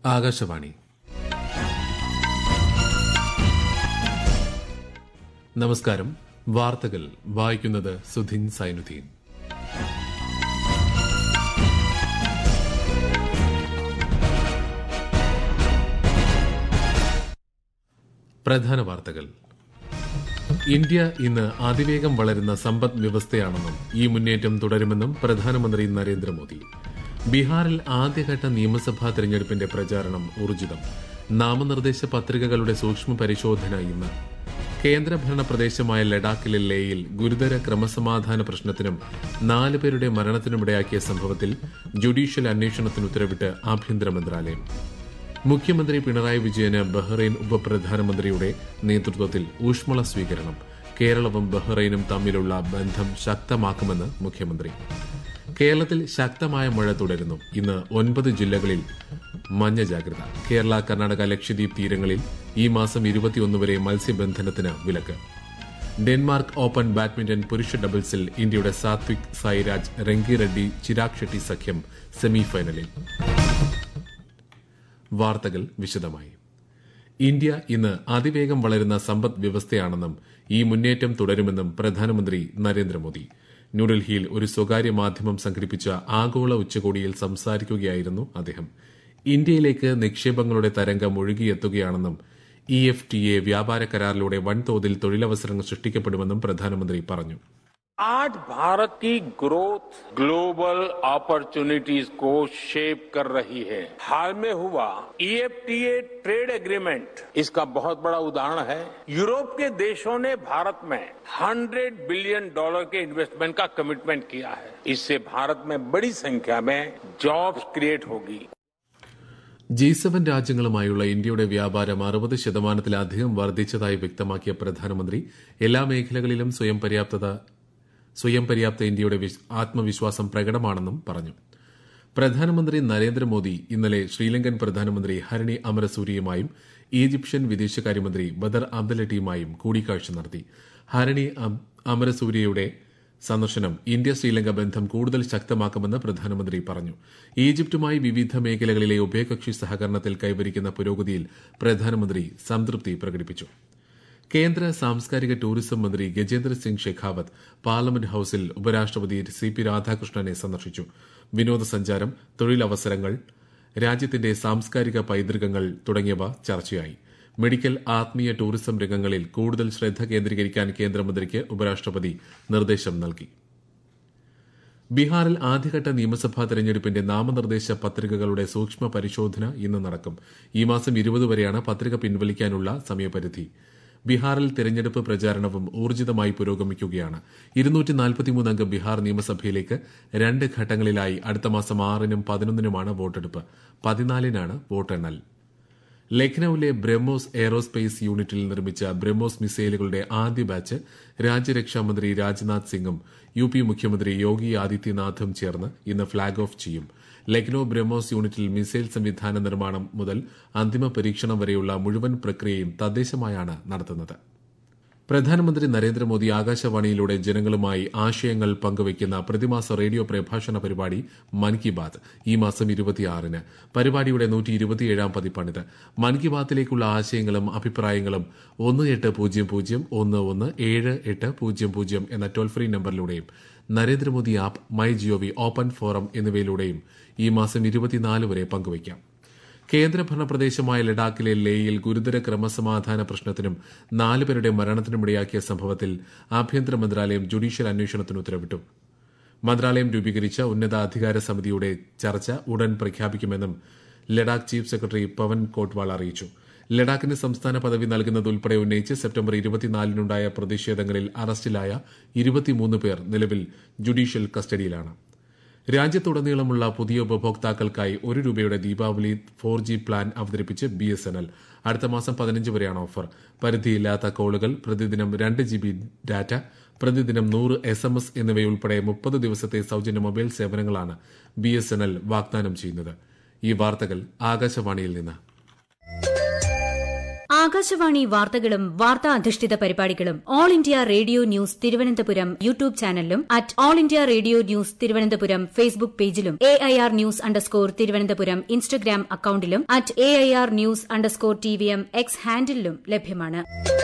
ആകാശവാണി നമസ്കാരം വാർത്തകൾ വായിക്കുന്നത് സുധിൻ സൈനുദ്ദീൻ പ്രധാന വാർത്തകൾ ഇന്ത്യ ഇന്ന് അതിവേഗം വളരുന്ന സമ്പദ് വ്യവസ്ഥയാണെന്നും ഈ മുന്നേറ്റം തുടരുമെന്നും പ്രധാനമന്ത്രി നരേന്ദ്രമോദി ബീഹാറിൽ ആദ്യഘട്ട നിയമസഭാ തെരഞ്ഞെടുപ്പിന്റെ പ്രചാരണം ഊർജിതം നാമനിർദ്ദേശ പത്രികകളുടെ സൂക്ഷ്മ പരിശോധന ഇന്ന് കേന്ദ്രഭരണ പ്രദേശമായ ലഡാക്കിലെ ലേയിൽ ഗുരുതര ക്രമസമാധാന പ്രശ്നത്തിനും നാല് പേരുടെ മരണത്തിനുമിടയാക്കിയ സംഭവത്തിൽ ജുഡീഷ്യൽ അന്വേഷണത്തിന് ഉത്തരവിട്ട് ആഭ്യന്തര മന്ത്രാലയം മുഖ്യമന്ത്രി പിണറായി വിജയന് ബഹ്റൈൻ ഉപപ്രധാനമന്ത്രിയുടെ നേതൃത്വത്തിൽ ഊഷ്മള സ്വീകരണം കേരളവും ബഹ്റൈനും തമ്മിലുള്ള ബന്ധം ശക്തമാക്കുമെന്ന് മുഖ്യമന്ത്രി കേരളത്തിൽ ശക്തമായ മഴ തുടരുന്നു ഇന്ന് ഒൻപത് ജില്ലകളിൽ മഞ്ഞ ജാഗ്രത കേരള കർണാടക ലക്ഷദ്വീപ് തീരങ്ങളിൽ ഈ മാസം ഇരുപത്തിയൊന്ന് വരെ മത്സ്യബന്ധനത്തിന് വിലക്ക് ഡെൻമാർക്ക് ഓപ്പൺ ബാഡ്മിന്റൺ പുരുഷ ഡബിൾസിൽ ഇന്ത്യയുടെ സാത്വിക് സായിരാജ് റെങ്കിറെഡ്ഡി ചിരാഗ് ഷെട്ടി സഖ്യം സെമിഫൈനലിൽ വാർത്തകൾ വിശദമായി ഇന്ത്യ ഇന്ന് അതിവേഗം വളരുന്ന സമ്പദ് വ്യവസ്ഥയാണെന്നും ഈ മുന്നേറ്റം തുടരുമെന്നും പ്രധാനമന്ത്രി നരേന്ദ്രമോദി ന്യൂഡൽഹിയിൽ ഒരു സ്വകാര്യ മാധ്യമം സംഘടിപ്പിച്ച ആഗോള ഉച്ചകോടിയിൽ സംസാരിക്കുകയായിരുന്നു അദ്ദേഹം ഇന്ത്യയിലേക്ക് നിക്ഷേപങ്ങളുടെ തരംഗം ഒഴുകിയെത്തുകയാണെന്നും ഇ എഫ് ടി എ വ്യാപാര കരാറിലൂടെ വൻതോതിൽ തൊഴിലവസരങ്ങൾ സൃഷ്ടിക്കപ്പെടുമെന്നും പ്രധാനമന്ത്രി പറഞ്ഞു आज भारत की ग्रोथ ग्लोबल अपॉर्चुनिटीज को शेप कर रही है हाल में हुआ ईएफटीए ट्रेड एग्रीमेंट इसका बहुत बड़ा उदाहरण है यूरोप के देशों ने भारत में 100 बिलियन डॉलर के इन्वेस्टमेंट का कमिटमेंट किया है इससे भारत में बड़ी संख्या में जॉब्स क्रिएट होगी ജി സെവൻ രാജ്യങ്ങളുമായുള്ള ഇന്ത്യയുടെ വ്യാപാരം അറുപത് ശതമാനത്തിലധികം വർദ്ധിച്ചതായി വ്യക്തമാക്കിയ പ്രധാനമന്ത്രി എല്ലാ മേഖലകളിലും സ്വയം പര്യാപ്തത സ്വയം പര്യാപ്ത ഇന്ത്യയുടെ ആത്മവിശ്വാസം പ്രകടമാണെന്നും പറഞ്ഞു പ്രധാനമന്ത്രി നരേന്ദ്രമോദി ഇന്നലെ ശ്രീലങ്കൻ പ്രധാനമന്ത്രി ഹരണി അമരസൂരിയുമായും ഈജിപ്ഷ്യൻ വിദേശകാര്യമന്ത്രി ബദർ അബ്ദലട്ടിയുമായും കൂടിക്കാഴ്ച നടത്തി ഹരണി അമരസൂരിയുടെ സന്ദർശനം ഇന്ത്യ ശ്രീലങ്ക ബന്ധം കൂടുതൽ ശക്തമാക്കുമെന്ന് പ്രധാനമന്ത്രി പറഞ്ഞു ഈജിപ്തുമായി വിവിധ മേഖലകളിലെ ഉഭയകക്ഷി സഹകരണത്തിൽ കൈവരിക്കുന്ന പുരോഗതിയിൽ പ്രധാനമന്ത്രി സംതൃപ്തി പ്രകടിപ്പിച്ചു കേന്ദ്ര സാംസ്കാരിക ടൂറിസം മന്ത്രി ഗജേന്ദ്ര സിംഗ് ഷെഖാവത്ത് പാർലമെന്റ് ഹൌസിൽ ഉപരാഷ്ട്രപതി സി പി രാധാകൃഷ്ണനെ സന്ദർശിച്ചു വിനോദസഞ്ചാരം തൊഴിലവസരങ്ങൾ രാജ്യത്തിന്റെ സാംസ്കാരിക പൈതൃകങ്ങൾ തുടങ്ങിയവ ചർച്ചയായി മെഡിക്കൽ ആത്മീയ ടൂറിസം രംഗങ്ങളിൽ കൂടുതൽ ശ്രദ്ധ കേന്ദ്രീകരിക്കാൻ കേന്ദ്രമന്ത്രിക്ക് ഉപരാഷ്ട്രപതി നിർദ്ദേശം നൽകി ബീഹാറിൽ ആദ്യഘട്ട നിയമസഭാ തെരഞ്ഞെടുപ്പിന്റെ നാമനിർദ്ദേശ പത്രികകളുടെ സൂക്ഷ്മ പരിശോധന ഇന്ന് നടക്കും ഈ മാസം ഇരുപത് വരെയാണ് പത്രിക പിൻവലിക്കാനുള്ള സമയപരിധി ബീഹാറിൽ തെരഞ്ഞെടുപ്പ് പ്രചാരണവും ഊർജിതമായി പുരോഗമിക്കുകയാണ് അംഗ ബീഹാർ നിയമസഭയിലേക്ക് രണ്ട് ഘട്ടങ്ങളിലായി അടുത്ത മാസം ആറിനും പതിനൊന്നിനുമാണ് വോട്ടെടുപ്പ് പതിനാലിനാണ് വോട്ടെണ്ണൽ ലഖ്നൌവിലെ ബ്രഹ്മോസ് എയറോസ്പേസ് യൂണിറ്റിൽ നിർമ്മിച്ച ബ്രഹ്മോസ് മിസൈലുകളുടെ ആദ്യ ബാച്ച് രാജ്യരക്ഷാമന്ത്രി രാജ്നാഥ് സിംഗും യു പി മുഖ്യമന്ത്രി യോഗി ആദിത്യനാഥും ചേർന്ന് ഇന്ന് ഫ്ളാഗ് ഓഫ് ചെയ്യും ലക്നൌ ബ്രഹ്മോസ് യൂണിറ്റിൽ മിസൈൽ സംവിധാന നിർമ്മാണം മുതൽ അന്തിമ പരീക്ഷണം വരെയുള്ള മുഴുവൻ പ്രക്രിയയും തദ്ദേശമായാണ് നടത്തുന്നത് പ്രധാനമന്ത്രി നരേന്ദ്രമോദി ആകാശവാണിയിലൂടെ ജനങ്ങളുമായി ആശയങ്ങൾ പങ്കുവയ്ക്കുന്ന പ്രതിമാസ റേഡിയോ പ്രഭാഷണ പരിപാടി മൻ കി ബാത് ഈ മാസം ഇരുപത്തിയാറിന് പരിപാടിയുടെ നൂറ്റി ഇരുപത്തിയേഴാം പതിപ്പാണിത് മൻ കി ബാത്തിലേക്കുള്ള ആശയങ്ങളും അഭിപ്രായങ്ങളും ഒന്ന് എട്ട് പൂജ്യം പൂജ്യം ഒന്ന് ഒന്ന് ഏഴ് എട്ട് പൂജ്യം പൂജ്യം എന്ന ടോൾ ഫ്രീ നമ്പറിലൂടെയും Narendra Modi app my gov open forum എന്നിവയിലൂടെയും ഈ മാസം ഇരുപത്തിനാല് വരെ പങ്കുവയ്ക്കാം കേന്ദ്രഭരണ പ്രദേശമായ ലഡാക്കിലെ ലേയിൽ ഗുരുതര ക്രമസമാധാന പ്രശ്നത്തിനും നാലുപേരുടെ മരണത്തിനുമിടയാക്കിയ സംഭവത്തിൽ ആഭ്യന്തര മന്ത്രാലയം ജുഡീഷ്യൽ അന്വേഷണത്തിന് ഉത്തരവിട്ടു മന്ത്രാലയം രൂപീകരിച്ച ഉന്നതാധികാര സമിതിയുടെ ചർച്ച ഉടൻ പ്രഖ്യാപിക്കുമെന്നും ലഡാക്ക് ചീഫ് സെക്രട്ടറി പവൻ കോട്ട്വാൾ അറിയിച്ചു ലഡാക്കിന് സംസ്ഥാന പദവി നൽകുന്നതുൾപ്പെടെ ഉന്നയിച്ച് സെപ്റ്റംബർ ഇരുപത്തിനാലിനുണ്ടായ പ്രതിഷേധങ്ങളിൽ അറസ്റ്റിലായ ഇരുപത്തിമൂന്ന് പേർ നിലവിൽ ജുഡീഷ്യൽ കസ്റ്റഡിയിലാണ് രാജ്യത്തുടനീളമുള്ള പുതിയ ഉപഭോക്താക്കൾക്കായി ഒരു രൂപയുടെ ദീപാവലി ഫോർ ജി പ്ലാൻ അവതരിപ്പിച്ച് ബി എസ് എൻ എൽ അടുത്ത മാസം പതിനഞ്ച് വരെയാണ് ഓഫർ പരിധിയില്ലാത്ത കോളുകൾ പ്രതിദിനം രണ്ട് ജി ബി ഡാറ്റ പ്രതിദിനം നൂറ് എസ് എം എസ് എന്നിവയുൾപ്പെടെ മുപ്പത് ദിവസത്തെ സൌജന്യ മൊബൈൽ സേവനങ്ങളാണ് ബി എസ് എൻ എൽ വാഗ്ദാനം ചെയ്യുന്നത് ഈ വാർത്തകൾ ആകാശവാണിയിൽ നിന്ന് ആകാശവാണി വാർത്തകളും വാർത്താ അധിഷ്ഠിത പരിപാടികളും All India Radio news Thiruvananthapuram YouTube ചാനലിലും at All India Radio news Thiruvananthapuram Facebook പേജിലും A I R news underscore Thiruvananthapuram Instagram അക്കൌണ്ടിലും at A I R news underscore T V M X ഹാൻഡിലും ലഭ്യമാണ്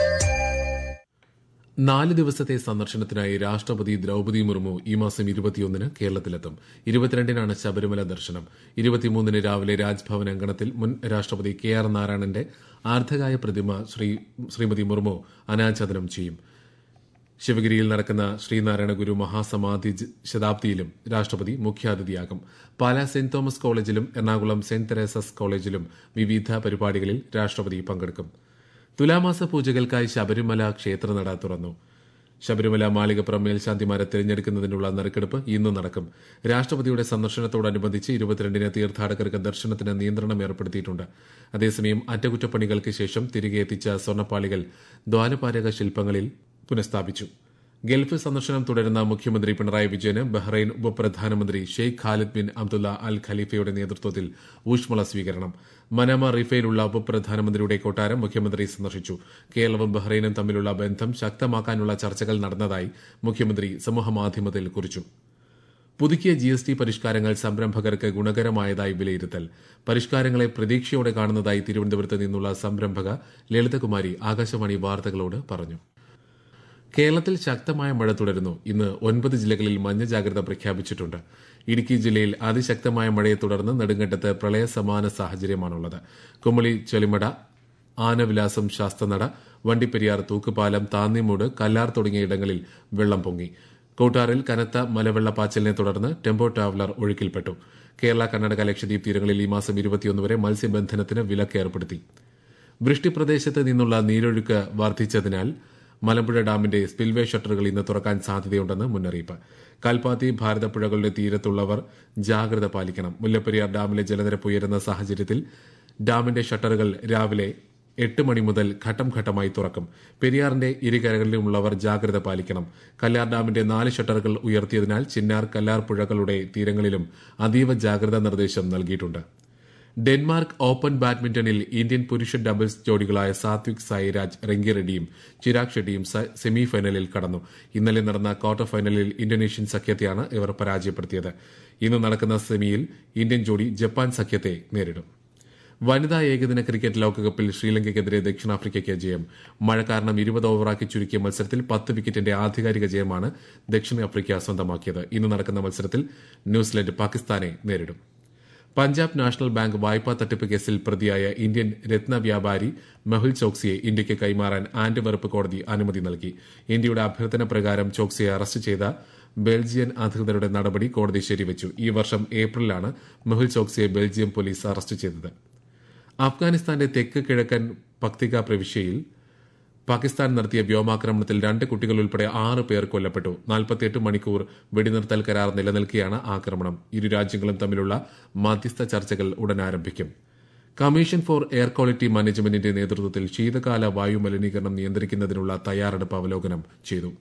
നാല് ദിവസത്തെ സന്ദർശനത്തിനായി രാഷ്ട്രപതി ദ്രൌപദി മുർമു ഈ മാസം ഇരുപത്തിയൊന്നിന് കേരളത്തിലെത്തും ഇരുപത്തിരണ്ടിനാണ് ശബരിമല ദർശനം ഇരുപത്തിമൂന്നിന് രാവിലെ രാജ്ഭവൻ അങ്കണത്തിൽ മുൻ രാഷ്ട്രപതി കെ ആർ നാരായണന്റെ ആർദ്ധകായ പ്രതിമ ശ്രീ ശ്രീമതി മുർമു അനാച്ഛാദനം ചെയ്യും ശിവഗിരിയിൽ നടക്കുന്ന ശ്രീനാരായണ ഗുരു മഹാസമാധി ജ- ശതാബ്ദിയിലും രാഷ്ട്രപതി മുഖ്യാതിഥിയാകും പാലാ സെന്റ് തോമസ് കോളേജിലും എറണാകുളം സെന്റ് തെരേസസ് കോളേജിലും വിവിധ പരിപാടികളിൽ രാഷ്ട്രപതി പങ്കെടുക്കും തുലാമാസ പൂജകൾക്കായി ശബരിമല ക്ഷേത്രനട തുറന്നു ശബരിമല മാളികപ്പുറം മേൽശാന്തിമാരെ തിരഞ്ഞെടുക്കുന്നതിനുള്ള നറുക്കെടുപ്പ് ഇന്ന് നടക്കും രാഷ്ട്രപതിയുടെ സന്ദർശനത്തോടനുബന്ധിച്ച് ഇരുപത്തിരണ്ടിന് തീർത്ഥാടകർക്ക് ദർശനത്തിന് നിയന്ത്രണം ഏർപ്പെടുത്തിയിട്ടുണ്ട് അതേസമയം അറ്റകുറ്റപ്പണികൾക്ക് ശേഷം തിരികെ എത്തിച്ച സ്വർണ്ണപ്പാളികൾ ദ്വാരപാരക ശില്പങ്ങളിൽ പുനഃസ്ഥാപിച്ചു ഗൾഫ് സന്ദർശനം തുടരുന്ന മുഖ്യമന്ത്രി പിണറായി വിജയന് ബഹ്റൈൻ ഉപപ്രധാനമന്ത്രി Sheikh Khalid bin Abdullah al ഖലീഫയുടെ നേതൃത്വത്തിൽ ഊഷ്മള സ്വീകരണം മനാമ റിഫയിലുള്ള ഉപപ്രധാനമന്ത്രിയുടെ കൊട്ടാരം മുഖ്യമന്ത്രി സന്ദർശിച്ചു കേരളവും ബഹ്റൈനും തമ്മിലുള്ള ബന്ധം ശക്തമാക്കാനുള്ള ചർച്ചകൾ നടന്നതായി മുഖ്യമന്ത്രി സമൂഹമാധ്യമത്തിൽ കുറിച്ചു പുതുക്കിയ ജി എസ് ടി പരിഷ്കാരങ്ങൾ സംരംഭകർക്ക് ഗുണകരമായതായി വിലയിരുത്തൽ പരിഷ്കാരങ്ങളെ പ്രതീക്ഷയോടെ കാണുന്നതായി തിരുവനന്തപുരത്ത് നിന്നുള്ള സംരംഭക ലളിതകുമാരി ആകാശവാണി വാർത്തകളോട് പറഞ്ഞു കേരളത്തിൽ ശക്തമായ മഴ തുടരുന്നു ഇന്ന് ഒൻപത് ജില്ലകളിൽ മഞ്ഞ ജാഗ്രത പ്രഖ്യാപിച്ചിട്ടുണ്ട് ഇടുക്കി ജില്ലയിൽ അതിശക്തമായ മഴയെ തുടർന്ന് നെടുങ്കണ്ടത്ത് പ്രളയ സമാന സാഹചര്യമാണുള്ളത് കുമളി ചെളിമട ആനവിലാസം ശാസ്ത്രനട വണ്ടിപ്പെരിയാർ തൂക്കുപാലം താന്നിമൂട് കല്ലാർ തുടങ്ങിയ ഇടങ്ങളിൽ വെള്ളം പൊങ്ങി കോട്ടാറിൽ കനത്ത മലവെള്ളപ്പാച്ചലിനെ തുടർന്ന് ടെമ്പോ ട്രാവലർ ഒഴുക്കിൽപ്പെട്ടു കേരള കർണാടക ലക്ഷദ്വീപ് തീരങ്ങളിൽ ഈ മാസം ഇരുപത്തിയൊന്ന് വരെ മത്സ്യബന്ധനത്തിന് വിലക്ക് ഏർപ്പെടുത്തി വൃഷ്ടിപ്രദേശത്ത് നിന്നുള്ള നീരൊഴുക്ക് വർദ്ധിച്ചതിനാൽ മലമ്പുഴ ഡാമിന്റെ സ്പിൽവേ ഷട്ടറുകൾ ഇന്ന് തുറക്കാൻ സാധ്യതയുണ്ടെന്ന് മുന്നറിയിപ്പ് കൽപ്പാത്തി ഭാരതപ്പുഴകളുടെ തീരത്തുള്ളവർ ജാഗ്രത പാലിക്കണം മുല്ലപ്പെരിയാർ ഡാമിലെ ജലനിരപ്പ് ഉയരുന്ന സാഹചര്യത്തിൽ ഡാമിന്റെ ഷട്ടറുകൾ രാവിലെ എട്ട് മണി മുതൽ ഘട്ടം ഘട്ടമായി തുറക്കും പെരിയാറിന്റെ ഇരുകരകളിലുമുള്ളവർ ജാഗ്രത പാലിക്കണം കല്ലാർ ഡാമിന്റെ നാല് ഷട്ടറുകൾ ഉയർത്തിയതിനാൽ ചിന്നാർ കല്ലാർ പുഴകളുടെ തീരങ്ങളിലും അതീവ ജാഗ്രതാ നിർദ്ദേശം നൽകിയിട്ടുണ്ട് ഡെൻമാർക്ക് ഓപ്പൺ ബാഡ്മിന്റണിൽ ഇന്ത്യൻ പുരുഷ ഡബിൾസ് ജോഡികളായ സാത്വിക് സായിരാജ് റെങ്കിറെഡ്ഡിയും ചിരാഗ് ഷെട്ടിയും സ- സെമി ഫൈനലിൽ കടന്നു ഇന്നലെ നടന്ന ക്വാർട്ടർ ഫൈനലിൽ ഇന്തോനേഷ്യൻ സഖ്യത്തെയാണ് ഇവർ പരാജയപ്പെടുത്തിയത് ഇന്ന് നടക്കുന്ന സെമിയിൽ ഇന്ത്യൻ ജോഡി ജപ്പാൻ സഖ്യത്തെ നേരിടും വനിതാ ഏകദിന ക്രിക്കറ്റ് ലോകകപ്പിൽ ശ്രീലങ്കയ്ക്കെതിരെ ദക്ഷിണാഫ്രിക്കയ്ക്ക് ജയം മഴ കാരണം ഇരുപത് ഓവറാക്കി ചുരുക്കിയ മത്സരത്തിൽ പത്ത് വിക്കറ്റിന്റെ ആധികാരിക ജയമാണ് ദക്ഷിണാഫ്രിക്ക സ്വന്തമാക്കിയത് ഇന്ന് നടക്കുന്ന മത്സരത്തിൽ ന്യൂസിലൻഡ് പാകിസ്ഥാനെ നേരിടും പഞ്ചാബ് നാഷണൽ ബാങ്ക് വായ്പാ തട്ടിപ്പ് കേസിൽ പ്രതിയായ ഇന്ത്യൻ രത്ന വ്യാപാരി മെഹുൽ ചോക്സിയെ ഇന്ത്യയ്ക്ക് കൈമാറാൻ ആന്റ്വെർപ്പ് കോടതി അനുമതി നൽകി ഇന്ത്യയുടെ അഭ്യർത്ഥന പ്രകാരം ചോക്സിയെ അറസ്റ്റ് ചെയ്ത ബെൽജിയൻ അധികൃതരുടെ നടപടി കോടതി ശരിവച്ചു ഈ വർഷം ഏപ്രിലാണ് മെഹുൽ ചോക്സിയെ ബെൽജിയം പോലീസ് അറസ്റ്റ് ചെയ്തത് അഫ്ഗാനിസ്ഥാന്റെ തെക്ക് കിഴക്കൻ പക്തിക പ്രവിശ്യയിൽ പാകിസ്ഥാൻ നടത്തിയ വ്യോമാക്രമണത്തിൽ രണ്ട് കുട്ടികൾ ഉൾപ്പെടെ ആറ് പേർ കൊല്ലപ്പെട്ടു നാൽപ്പത്തിയെട്ട് മണിക്കൂർ വെടിനിർത്തൽ കരാർ നിലനിൽക്കെയാണ് ആക്രമണം ഇരു രാജ്യങ്ങളും തമ്മിലുള്ള മധ്യസ്ഥ ചർച്ചകൾ ഉടൻ ആരംഭിക്കും കമ്മീഷൻ ഫോർ എയർ ക്വാളിറ്റി മാനേജ്മെന്റിന്റെ നേതൃത്വത്തിൽ ശീതകാല വായു മലിനീകരണം നിയന്ത്രിക്കുന്നതിനുള്ള തയ്യാറെടുപ്പ് അവലോകനം ചെയ്തു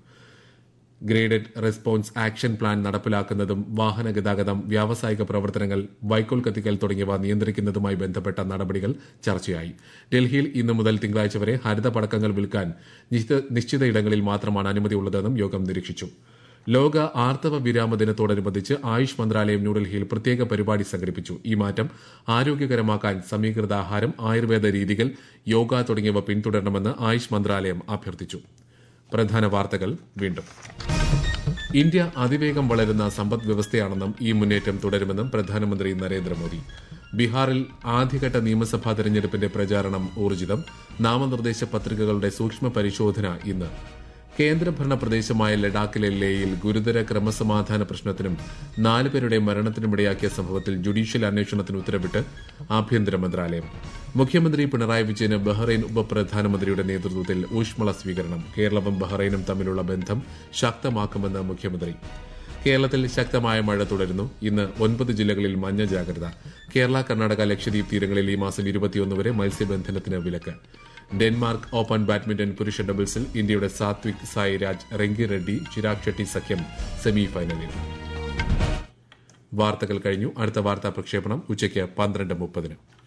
ഗ്രേഡഡ് റെസ്പോൺസ് ആക്ഷൻ പ്ലാൻ നടപ്പിലാക്കുന്നതും വാഹന ഗതാഗതം വ്യാവസായിക പ്രവർത്തനങ്ങൾ വൈക്കോൽ കത്തിക്കൽ തുടങ്ങിയവ നിയന്ത്രിക്കുന്നതുമായി ബന്ധപ്പെട്ട നടപടികൾ ചർച്ചയായി ഡൽഹിയിൽ ഇന്നു മുതൽ തിങ്കളാഴ്ച വരെ ഹരിത പടക്കങ്ങൾ വിൽക്കാൻ നിശ്ചിത- നിശ്ചിത ഇടങ്ങളിൽ മാത്രമാണ് അനുമതിയുള്ളതെന്നും യോഗം നിരീക്ഷിച്ചു ലോക ആർത്തവ വിരാമ ദിനത്തോടനുബന്ധിച്ച് ആയുഷ് മന്ത്രാലയം ന്യൂഡൽഹിയിൽ പ്രത്യേക പരിപാടി സംഘടിപ്പിച്ചു ഈ മാറ്റം ആരോഗ്യകരമാക്കാൻ സമീകൃത ആഹാരം ആയുർവേദ രീതികൾ യോഗ തുടങ്ങിയവ പിന്തുടരണമെന്ന് ആയുഷ് മന്ത്രാലയം അഭ്യർത്ഥിച്ചു പ്രധാന വാർത്തകൾ വീണ്ടും ഇന്ത്യ അതിവേഗം വളരുന്ന സമ്പദ് വ്യവസ്ഥയാണെന്നും ഈ മുന്നേറ്റം തുടരുമെന്നും പ്രധാനമന്ത്രി നരേന്ദ്രമോദി ബീഹാറിൽ ആദ്യഘട്ട നിയമസഭാ തെരഞ്ഞെടുപ്പിന്റെ പ്രചാരണം ഊർജിതം നാമനിർദ്ദേശ പത്രികകളുടെ സൂക്ഷ്മ പരിശോധന ഇന്ന് കേന്ദ്രഭരണ പ്രദേശമായ ലഡാക്കിലെ ലേയിൽ ഗുരുതര ക്രമസമാധാന പ്രശ്നത്തിനും നാലുപേരുടെ മരണത്തിനുമിടയാക്കിയ സംഭവത്തിൽ ജുഡീഷ്യൽ അന്വേഷണത്തിന് ഉത്തരവിട്ട് ആഭ്യന്തര മന്ത്രാലയം മുഖ്യമന്ത്രി പിണറായി വിജയന് ബഹ്റൈൻ ഉപപ്രധാനമന്ത്രിയുടെ നേതൃത്വത്തിൽ ഊഷ്മള സ്വീകരണം കേരളവും ബഹ്റൈനും തമ്മിലുള്ള ബന്ധം ശക്തമാക്കുമെന്ന് മുഖ്യമന്ത്രി കേരളത്തിൽ ശക്തമായ മഴ തുടരുന്നു ഇന്ന് ഒൻപത് ജില്ലകളിൽ മഞ്ഞ ജാഗ്രത കേരള കർണാടക ലക്ഷദ്വീപ് തീരങ്ങളിൽ ഈ മാസം ഇരുപത്തിയൊന്ന് വരെ മത്സ്യബന്ധനത്തിന് വിലക്ക് ഡെൻമാർക്ക് ഓപ്പൺ ബാഡ്മിന്റൺ പുരുഷ ഡബിൾസിൽ ഇന്ത്യയുടെ സാത്വിക് സായിരാജ് റെങ്കി റെഡ്ഡി ചിരാഗ് ഷെട്ടി സഖ്യം സെമി ഫൈനലിൽ വാർത്തകൾ കഴിഞ്ഞു അടുത്ത വാർത്താ പ്രക്ഷേപണം ഉച്ചയ്ക്ക് പന്ത്രണ്ട് മുപ്പതിന്